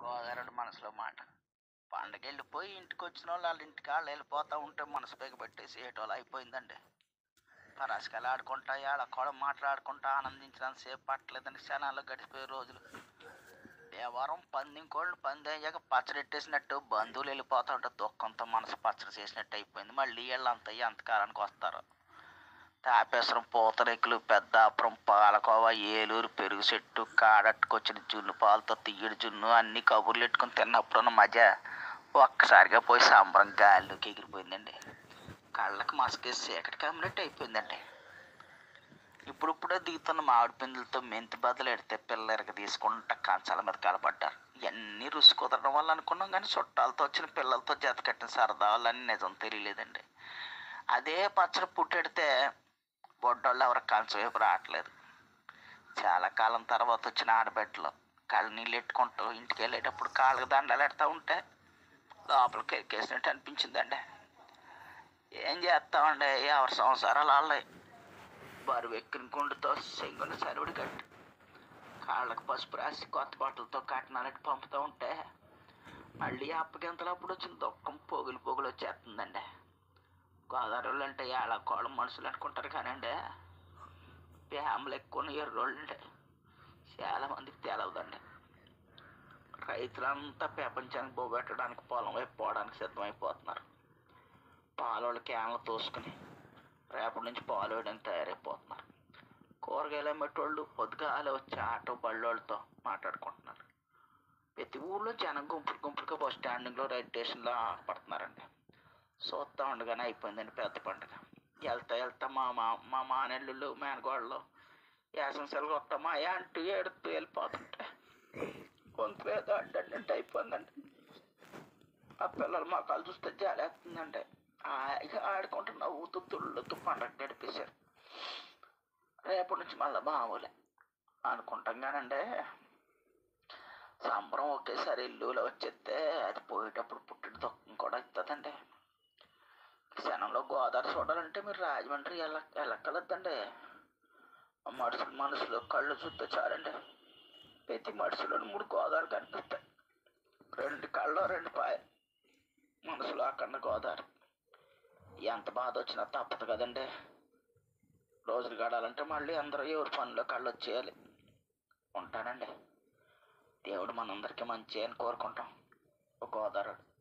గోదావరి మనసులో మాట పండగ వెళ్ళిపోయి ఇంటికి వచ్చిన వాళ్ళు వాళ్ళ ఇంటికి వాళ్ళు వెళ్ళిపోతూ ఉంటే మనసు పెట్టేసి ఏటోళ్ళు అయిపోయిందండి పరాశకాలు ఆడుకుంటా ఆడ కూడా మాట్లాడుకుంటా ఆనందించినంత సేపు పట్టలేదని క్షణాల్లో గడిచిపోయే రోజులు దేవారం పందెం కోళ్ళు పందెం అయ్యాక పచ్చడి ఎట్టేసినట్టు బంధువులు వెళ్ళిపోతా ఉంటే దుఃఖంతో మనసు పచ్చడి చేసినట్టు అయిపోయింది మళ్ళీ వీళ్ళంతా ఎంతకాలానికి వస్తారు తాపేశ్వరం పూతరేకులు పెద్దాపురం పాలకోవ ఏలూరు పెరుగు చెట్టు కాడట్టుకొచ్చిన జున్ను పాలతో తీయడి జున్ను అన్ని కబుర్లు పెట్టుకుని తిన్నప్పుడు మధ్య ఒక్కసారిగా పోయి సాంబ్రం గాలిలోకి ఎగిరిపోయిందండి కళ్ళకి మసకేసి చీకటి కమ్మినట్టు అయిపోయిందండి ఇప్పుడిప్పుడే దిగుతున్న మామిడి పిందులతో మెంతి బదులు ఎడితే పిల్లరికి తీసుకుంటా కంచాల మీద కలపడ్డారు ఇవన్నీ రుచి కుదరడం వల్ల అనుకున్నాం కానీ చుట్టాలతో వచ్చిన పిల్లలతో జత కట్టిన సరదాలని నిజం తెలియలేదండి అదే పచ్చడి పుట్టెడితే బొడ్డోళ్ళు ఎవరు కంచం వైపు రావట్లేదు చాలా కాలం తర్వాత వచ్చిన ఆడబిడ్డలు కళ్ళు నీళ్ళు ఎట్టుకుంటూ ఇంటికి వెళ్ళేటప్పుడు కాళ్ళకి దండలు ఎడతా ఉంటే లోపలికి ఎక్కేసినట్టు అనిపించిందండి ఏం చేస్తామండి ఎవరి సంవత్సరాలు వాళ్ళే బరువు ఎక్కిన గుండుతో సెంగున సరువుడు కట్టి కాళ్ళకు పసుపు రాసి కొత్త బట్టలతో కట్నాలకి పంపుతూ ఉంటే మళ్ళీ అప్పగింతలప్పుడు వచ్చిన దుఃఖం పొగులు పొగులు వచ్చేస్తుందండి గోదావరి అంటే ఎలా కోళ్ళ మనుషులు అనుకుంటారు కానండి ఫ్యామిలీ ఎక్కువ ఎర్రోళ్ళు అంటే చాలా మందికి తెలవదండి రైతులంతా ప్రపంచానికి పోగొట్టడానికి పొలం వైపు పోవడానికి సిద్ధమైపోతున్నారు పాలోళ్ళు క్యాన్లు తోసుకుని రేపటి నుంచి పాలు వేయడానికి తయారైపోతున్నారు కూరగాయలు అమ్మేటోళ్ళు పొద్దుగాలే వచ్చి ఆటో బళ్ళోళ్ళతో మాట్లాడుకుంటున్నారు ప్రతి ఊళ్ళో జనం గుంపులు గుంపులుగా బస్ స్టాండింగ్లో రైల్ స్టేషన్లో పడుతున్నారండి చూస్తా ఉండగానే అయిపోయిందండి పెద్ద పండుగ వెళ్తా వెళ్తా మా మా మా మానెళ్ళు మేనగోళ్ళు యాసం సెలవు వస్తామా అంటూ ఏడుతూ వెళ్ళిపోతుంటే గొంతు ఏదో అడ్డంటే అయిపోయిందండి ఆ పిల్లలు మా కళ్ళు చూస్తే జాలేస్తుందండి హాయిగా ఆడుకుంటూ నవ్వుతూ తుళ్ళుతూ పండగ గడిపేశారు రేపటి నుంచి మళ్ళీ మామూలే అనుకుంటాం కానండి సంబరం ఒకేసారి ఇల్లులో వచ్చేస్తే అది పోయేటప్పుడు పుట్టిన దుఃఖం కూడా ఇస్తుందండి క్షణంలో గోదావరి చూడాలంటే మీరు రాజమండ్రి ఎలా వెళ్ళక్కలద్దండి మనుషులు మనసులో కళ్ళు చూస్తే చాలండి ప్రతి మనుషులో మూడు గోదావరి కనిపిస్తాయి రెండు కళ్ళు రెండు పాయ మనసులో అక్కడ గోదావరి ఎంత బాధ వచ్చినా తప్పదు కదండి రోజులు గడాలంటే మళ్ళీ అందరూ ఎవరి పనిలో కళ్ళు వచ్చేయాలి ఉంటానండి దేవుడు మనందరికీ మంచి అని కోరుకుంటాం ఒక గోదావరి